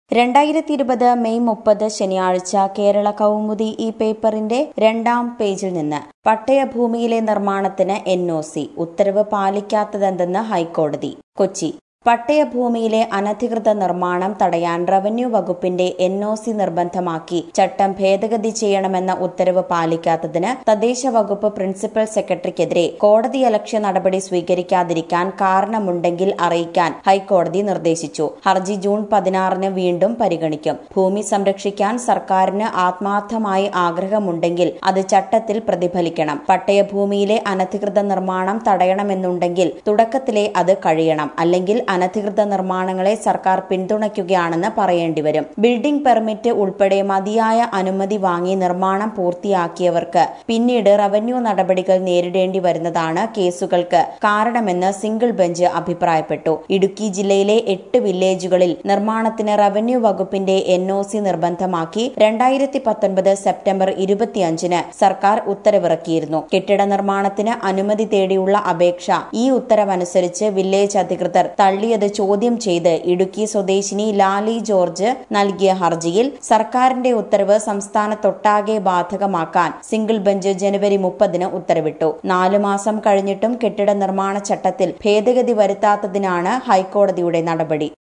രണ്ടായിരത്തി ഇരുപത് മെയ് മുപ്പത് ശനിയാഴ്ച കേരള കൗമുദി ഈ പേപ്പറിന്റെ രണ്ടാം പേജിൽ നിന്ന് പട്ടയഭൂമിയിലെ നിർമ്മാണത്തിന് എൻ ഒ സി ഉത്തരവ് പാലിക്കാത്തതെന്തെന്ന് ഹൈക്കോടതി കൊച്ചി പട്ടയഭൂമിയിലെ അനധികൃത നിർമ്മാണം തടയാൻ റവന്യൂ വകുപ്പിന്റെ എൻ ഒ സി നിർബന്ധമാക്കി ചട്ടം ഭേദഗതി ചെയ്യണമെന്ന ഉത്തരവ് പാലിക്കാത്തതിന് തദ്ദേശ വകുപ്പ് പ്രിൻസിപ്പൽ സെക്രട്ടറിക്കെതിരെ കോടതിയലക്ഷ്യ നടപടി സ്വീകരിക്കാതിരിക്കാൻ കാരണമുണ്ടെങ്കിൽ അറിയിക്കാൻ ഹൈക്കോടതി നിർദ്ദേശിച്ചു ഹർജി ജൂൺ പതിനാറിന് വീണ്ടും പരിഗണിക്കും ഭൂമി സംരക്ഷിക്കാൻ സർക്കാരിന് ആത്മാർത്ഥമായി ആഗ്രഹമുണ്ടെങ്കിൽ അത് ചട്ടത്തിൽ പ്രതിഫലിക്കണം പട്ടയഭൂമിയിലെ അനധികൃത നിർമ്മാണം തടയണമെന്നുണ്ടെങ്കിൽ തുടക്കത്തിലെ അത് കഴിയണം അല്ലെങ്കിൽ അനധികൃത നിർമ്മാണങ്ങളെ സർക്കാർ പിന്തുണയ്ക്കുകയാണെന്ന് പറയേണ്ടിവരും ബിൽഡിംഗ് പെർമിറ്റ് ഉൾപ്പെടെ മതിയായ അനുമതി വാങ്ങി നിർമ്മാണം പൂർത്തിയാക്കിയവർക്ക് പിന്നീട് റവന്യൂ നടപടികൾ നേരിടേണ്ടി വരുന്നതാണ് കേസുകൾക്ക് കാരണമെന്ന് സിംഗിൾ ബെഞ്ച് അഭിപ്രായപ്പെട്ടു ഇടുക്കി ജില്ലയിലെ എട്ട് വില്ലേജുകളിൽ നിർമ്മാണത്തിന് റവന്യൂ വകുപ്പിന്റെ എൻ ഒ സി നിർബന്ധമാക്കി രണ്ടായിരത്തി പത്തൊൻപത് സെപ്റ്റംബർ ഇരുപത്തിയഞ്ചിന് സർക്കാർ ഉത്തരവിറക്കിയിരുന്നു കെട്ടിട നിർമ്മാണത്തിന് അനുമതി തേടിയുള്ള അപേക്ഷ ഈ ഉത്തരവനുസരിച്ച് വില്ലേജ് അധികൃതർ തള്ളിയത് ചോദ്യം ചെയ്ത് ഇടുക്കി സ്വദേശിനി ലാലി ജോർജ് നൽകിയ ഹർജിയിൽ സർക്കാരിന്റെ ഉത്തരവ് സംസ്ഥാനത്തൊട്ടാകെ ബാധകമാക്കാൻ സിംഗിൾ ബെഞ്ച് ജനുവരി മുപ്പതിന് ഉത്തരവിട്ടു നാലു മാസം കഴിഞ്ഞിട്ടും കെട്ടിട നിർമ്മാണ ചട്ടത്തിൽ ഭേദഗതി വരുത്താത്തതിനാണ് ഹൈക്കോടതിയുടെ നടപടി